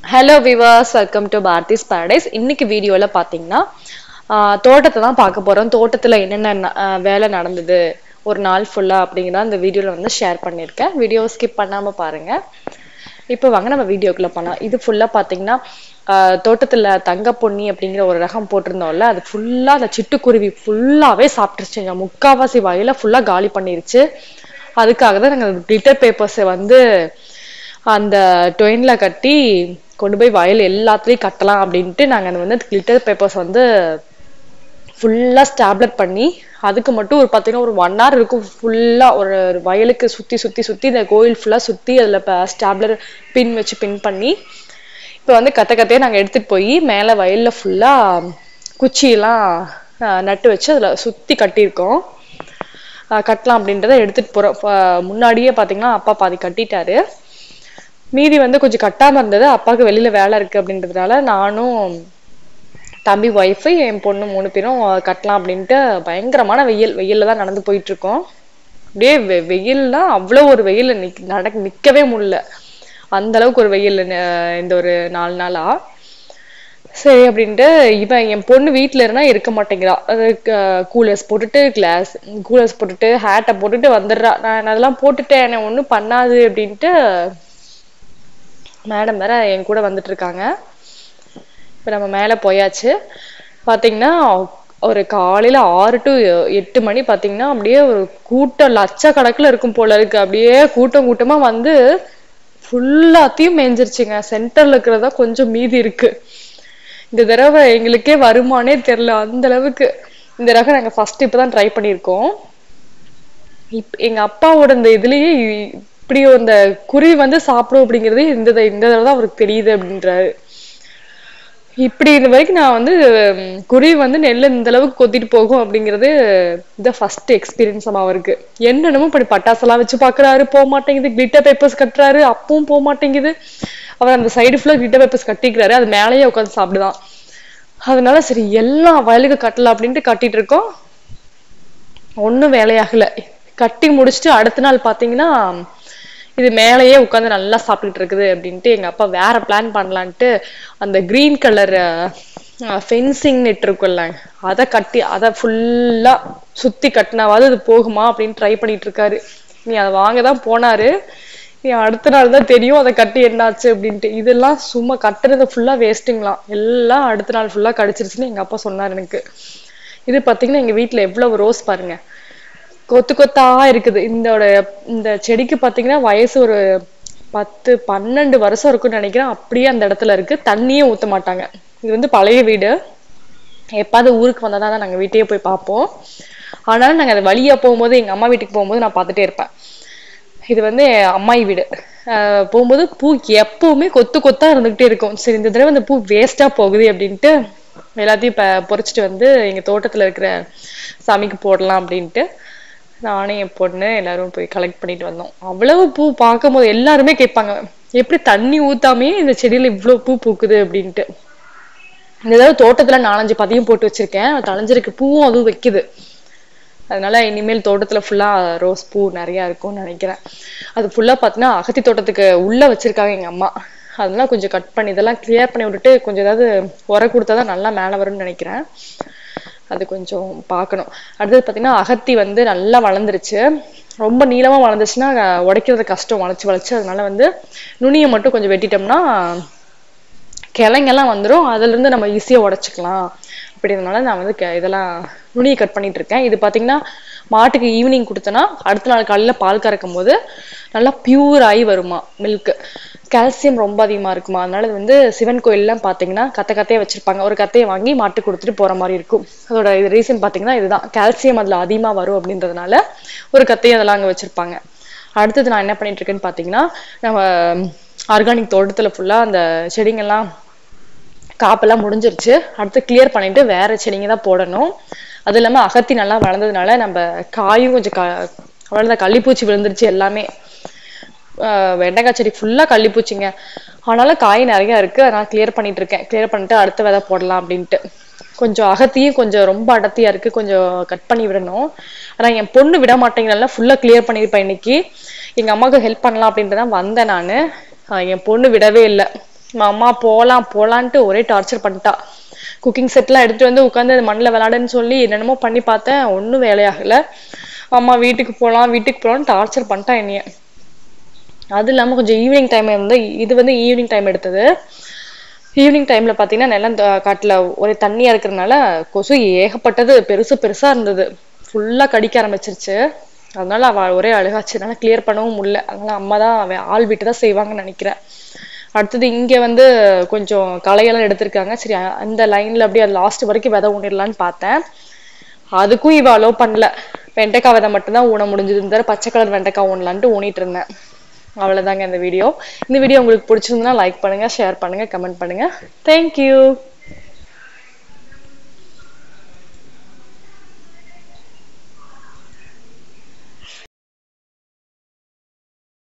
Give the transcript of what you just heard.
hello viewers welcome to Parthi's paradise இன்னைக்கு வீடியோவில் பார்த்தீங்கன்னா ஆஹ், தோட்டத்தை தான் பார்க்க போகிறோம் தோட்டத்தில் என்னென்ன ந- ஆஹ், வேலை நடந்தது ஒரு நாள் ஃபுல்லாக அப்படிங்கிறத அந்த வீடியோவில் வந்து ஷேர் பண்ணியிருக்கேன் வீடியோ ஸ்கிப் பண்ணாமல் பாருங்கள் இப்போ வாங்க நம்ம வீடியோக்குள்ளே போகலாம் இது ஃபுல்லாக பார்த்தீங்கன்னா ஆஹ், தோட்டத்தில் தங்க பொன்னி அப்படிங்கிற ஒரு ரகம் போட்டிருந்தோம்ல அது ஃபுல்லாக அந்த சிட்டுக்குருவி ஃபுல்லாகவே சாப்பிட்டுருச்சுங்க முக்காவாசி வயலை ஃபுல்லாக காலி பண்ணிருச்சு அதுக்காக தான் நாங்கள் கிளிட்டர் பேப்பர்ஸை வந்து அந்த டொயின்ல கட்டி கொண்டு போய் வயல் எல்லாத்துலேயும் கட்டலாம் அப்படின்ட்டு நாங்கள் அது வந்து கிளிட்டர் பேப்பர்ஸ் வந்து ஃபுல்லாக ஸ்டாப்லர் பண்ணி அதுக்கு மட்டும் ஒரு பார்த்தீங்கன்னா ஒரு ஒன் hour இருக்கும் ஃபுல்லாக ஒரு ஒரு வயலுக்கு சுற்றி சுற்றி சுற்றி இந்த கோயில் ஃபுல்லாக சுற்றி அதில் இப்போ ஸ்டாப்லர் பின் வச்சு பின் பண்ணி இப்போ வந்து கத்த கத்தையே நாங்கள் எடுத்துகிட்டு போய் மேலே வயலில் ஃபுல்லாக குச்சியெல்லாம் ஆஹ், நட்டு வச்சு அதில் சுற்றி கட்டியிருக்கோம் ஆஹ், கட்டலாம் அப்படின்றத எடுத்துகிட்டு போகிறோம் முன்னாடியே பார்த்தீங்கன்னா அப்பா பாதி கட்டிட்டாரு மீதி வந்து கொஞ்சம் கட்டாம இருந்தது அப்பாவுக்கு வெளியில வேலை இருக்கு அப்படின்றதுனால நானும் தம்பி ஒய்ஃபு என் பொண்ணு மூணு பேரும் கட்டலாம் அப்படின்ட்டு பயங்கரமான வெயில் வெயில்ல தான் நடந்து போயிட்டு இருக்கோம் அப்படியே வெ வெயில்னா அவ்வளோ ஒரு வெயில் நிக் நடக்க நிக்கவே முடியல அந்த அளவுக்கு ஒரு வெயில் ந- இந்த ஒரு நாலு நாளா சரி அப்படின்ட்டு இவன் என் பொண்ணு வீட்ல இருந்தா இருக்க மாட்டேங்கிறா அது கூலர்ஸ் போட்டுட்டு கிளாஸ் கூலர்ஸ் போட்டுட்டு ஹேட்டை போட்டுட்டு வந்துடுறா நான் அதெல்லாம் போட்டுட்டேன் என்னை ஒன்றும் பண்ணாது அப்படின்ட்டு மேடம் வேற என் கூட வந்துட்டு இருக்காங்க இப்போ நம்ம மேலே போயாச்சு பார்த்தீங்கன்னா ஒரு காலையில ஆறு டு எட்டு மணி பார்த்தீங்கன்னா அப்படியே ஒரு கூட்டம் லட்சக்கணக்கில் இருக்கும் போல இருக்கு அப்படியே கூட்டம் கூட்டமா வந்து ஃபுல்லாத்தையும் மேய்ஞ்சிருச்சுங்க சென்டர்ல இருக்கிறதா கொஞ்சம் மீதி இருக்கு இந்த தடவை எங்களுக்கே வருமானே தெரியல அந்த அளவுக்கு இந்த ரகம் நாங்கள் ஃபர்ஸ்ட் இப்போ தான் ட்ரை பண்ணியிருக்கோம் இப் எங்க அப்பாவோட இந்த இதுலயே இ- இப்படி அந்த குருவி வந்து சாப்பிடும் அப்படிங்கிறது இந்த த- இந்த தடவை தான் அவருக்கு தெரியுது அப்படின்றாரு இப்படி இது வரைக்கும் நான் வந்து ம், குருவி வந்து நெல்லை இந்த அளவுக்கு கொத்திட்டு போகும் அப்படிங்கிறது இந்த ஃபர்ஸ்ட் எக்ஸ்பீரியன்ஸ் அவருக்கு என்னென்னமோ இப்படி பட்டாசெல்லாம் வச்சு பார்க்கறாரு போக மாட்டேங்குது கிளிட்டர் பேப்பர்ஸ் கட்டுறாரு அப்பவும் போக மாட்டேங்குது அவர் அந்த சைடு ஃபுல்லாக கிளிட்டர் பேப்பர்ஸ் கட்டிக்கிறாரு அது மேலேயே உட்காந்து சாப்பிடுதான் அதனால சரி எல்லா வயலுக்கு கட்டலாம் அப்படின்ட்டு கட்டிட்டு இருக்கோம் ஒன்றும் வேலையாகல கட்டி முடிச்சுட்டு அடுத்த நாள் பார்த்தீங்கன்னா இது மேலேயே உட்காந்து நல்லா சாப்பிட்டுட்டு இருக்குது அப்படின்ட்டு எங்க அப்பா வேற பிளான் பண்ணலான்ட்டு அந்த கிரீன் கலர் ஃபென்சிங் நெட் இருக்கும்ல அதை கட்டி அதை ஃபுல்லா சுத்தி கட்டினாவது அது போகுமா அப்படின்னு ட்ரை பண்ணிட்டு இருக்காரு நீ அதை வாங்க தான் போனாரு நீ அடுத்த நாள் தான் தெரியும் அதை கட்டி என்னாச்சு அப்படின்ட்டு இதெல்லாம் சும்மா கட்டுறது ஃபுல்லா வேஸ்ட்டுங்களாம் எல்லாம் அடுத்த நாள் ஃபுல்லா கடிச்சிருச்சுன்னு எங்க அப்பா சொன்னார் எனக்கு இது பாத்தீங்கன்னா எங்க வீட்ல எவ்வளவு ரோஸ் பாருங்க கொத்து கொத்தா இருக்குது இந்தோட இந்த செடிக்கு பாத்தீங்கன்னா வயசு ஒரு பத்து பன்னெண்டு வருஷம் இருக்கும்னு நினைக்கிறேன் அப்படியே அந்த இடத்துல இருக்கு தண்ணியே ஊத்த மாட்டாங்க இது வந்து பழைய வீடு எப்பாவது ஊருக்கு வந்தால் தான் நாங்கள் வீட்டையே போய் பார்ப்போம் ஆனாலும் நாங்கள் அது வழியா போகும்போது எங்கள் அம்மா வீட்டுக்கு போகும்போது நான் பார்த்துட்டே இருப்பேன் இது வந்து என் அம்மாயி வீடு ஆஹ் போகும்போது பூ எப்பவுமே கொத்து கொத்தா இருந்துகிட்டே இருக்கும் சரி இந்த தடவை இந்த பூ வேஸ்டா போகுது அப்படின்ட்டு எல்லாத்தையும் இப்போ பொறிச்சிட்டு வந்து எங்க தோட்டத்துல இருக்கிற சாமிக்கு போடலாம் அப்படின்ட்டு நானும் என் பொண்ணு எல்லாரும் போய் கலெக்ட் பண்ணிட்டு வந்தோம் அவ்வளவு பூ பார்க்கும்போது எல்லாருமே கேட்பாங்க எப்படி தண்ணி ஊத்தாமே இந்த செடியில இவ்வளவு பூ பூக்குது அப்படின்ட்டு இந்த தடவை தோட்டத்துல நாலஞ்சு பதியம் போட்டு வச்சிருக்கேன் தளைஞ்சிருக்கு பூவும் அதுவும் வைக்குது அதனால இனிமேல் தோட்டத்துல ஃபுல்லா ரோஸ் பூ நிறைய இருக்கும்னு நினைக்கிறேன் அது ஃபுல்லா பார்த்தீங்கன்னா அகத்தி தோட்டத்துக்கு உள்ள வச்சிருக்காங்க எங்க அம்மா அதெல்லாம் கொஞ்சம் கட் பண்ணி இதெல்லாம் கிளியர் பண்ணி விட்டுட்டு கொஞ்சம் ஏதாவது உரம் கொடுத்தாதான் நல்லா மேலே வரும்னு நினைக்கிறேன் அது கொஞ்சம் பார்க்கணும் அடுத்தது பார்த்தீங்கன்னா அகத்தி வந்து நல்லா வளர்ந்துருச்சு ரொம்ப நீளமா வளர்ந்துச்சுன்னா அஹ், உடைக்கிறது கஷ்டம் வளைச்சு வளைச்சு அதனால வந்து நுனியை மட்டும் கொஞ்சம் வெட்டிட்டோம்னா கிளைங்கெல்லாம் வந்துரும் அதுல இருந்து நம்ம ஈஸியா உடைச்சுக்கலாம் அப்படின்றதுனால நான் வந்து கெ- இதெல்லாம் நுனியை கட் பண்ணிட்டு இருக்கேன் இது பாத்தீங்கன்னா மாட்டுக்கு ஈவினிங் கொடுத்தனா அடுத்த நாள் காலையில பால் கறக்கும் போது நல்லா பியூர் ஆகி வருமா மில்க் கால்சியம் ரொம்ப அதிகமா இருக்குமா அதனால இது வந்து சிவன் கோயில்லாம் பாத்தீங்கன்னா கத்த கத்தையை வச்சிருப்பாங்க ஒரு கத்தையை வாங்கி மாட்டு கொடுத்துட்டு போற மாதிரி இருக்கும் அதோட இது ரீசன் பாத்தீங்கன்னா இதுதான் கால்சியம் அதுல அதிகமா வரும் அப்படின்றதுனால ஒரு கத்தையை அதெல்லாம் அங்க வச்சிருப்பாங்க அடுத்தது நான் என்ன பண்ணிட்டு இருக்கேன்னு பாத்தீங்கன்னா நம்ம ஆர்கானிக் தோட்டத்துல ஃபுல்லா அந்த செடிங்கெல்லாம் காப்பெல்லாம் முடிஞ்சிருச்சு அடுத்து கிளியர் பண்ணிட்டு வேற செடிங்க தான் போடணும் அது இல்லாம அகத்தி நல்லா வளர்ந்ததுனால நம்ம காயும் கொஞ்சம் க வளர்ந்த கள்ளிப்பூச்சி விழுந்துருச்சு எல்லாமே ஆஹ் வெண்டைக்காய் செடி ஃபுல்லா கள்ளிப்பூச்சிங்க ஆனாலும் காய் நிறைய இருக்கு அதனால கிளியர் பண்ணிட்டு இருக்கேன் கிளியர் பண்ணிட்டு அடுத்த விதை போடலாம் அப்படின்ட்டு கொஞ்சம் அகத்தியும் கொஞ்சம் ரொம்ப அடர்த்தியா இருக்கு கொஞ்சம் கட் பண்ணி விடணும் ஆனா என் பொண்ணு விட மாட்டேங்கிறனால ஃபுல்லா கிளியர் பண்ணிருப்பேன் இன்னைக்கு எங்க அம்மாவுக்கு ஹெல்ப் பண்ணலாம் அப்படின்ட்டு தான் வந்தேன் நானு ஆஹ் என் பொண்ணு விடவே இல்லை அம்மா போலாம் போலான்ட்டு ஒரே டார்ச்சர் பண்ணிட்டா குக்கிங் செட்லாம் எடுத்துட்டு வந்து உட்காந்து மண்ணில் விளாடுன்னு சொல்லி என்னென்னமோ பண்ணி பார்த்தேன் ஒன்றும் வேலையாகல அம்மா வீட்டுக்கு போகலாம் வீட்டுக்கு போகலான்னு டார்ச்சர் பண்ணிட்டா என்னைய அது இல்லாம கொஞ்சம் ஈவினிங் டைம் வந்து இது வந்து ஈவினிங் டைம் எடுத்தது ஈவினிங் டைம்ல பாத்தீங்கன்னா நிலம் த- காட்டுல ஒரே தண்ணியா இருக்கிறதுனால கொசு ஏகப்பட்டது பெருசு பெருசா இருந்தது ஃபுல்லா கடிக்க ஆரம்பிச்சிருச்சு அதனால அவ ஒரே அழுகாச்சு என்னால கிளியர் பண்ணவும் முடியல அதனால அம்மா தான் அவ- ஆள் விட்டு தான் செய்வாங்கன்னு நினைக்கிறேன் அடுத்தது இங்க வந்து கொஞ்சம் களையெல்லாம் எடுத்திருக்காங்க சரி அ- அந்த லைன்ல அப்படியே லாஸ்ட் வரைக்கும் விதை ஊனிடலான்னு பார்த்தேன் அதுக்கும் இவ அலோவ் பண்ணல வெண்டைக்காய் விதை மட்டும்தான் ஊன முடிஞ்சது இந்த தடவை பச்சை கலர் வெண்டைக்காய் ஊனலான்ட்டு ஊனிட்டு இருந்தேன் அவ்வளவுதாங்க இந்த வீடியோ இந்த வீடியோ உங்களுக்கு பிடிச்சிருந்தா லைக் பண்ணுங்க ஷேர் பண்ணுங்க கமெண்ட் பண்ணுங்க தேங்க்யூ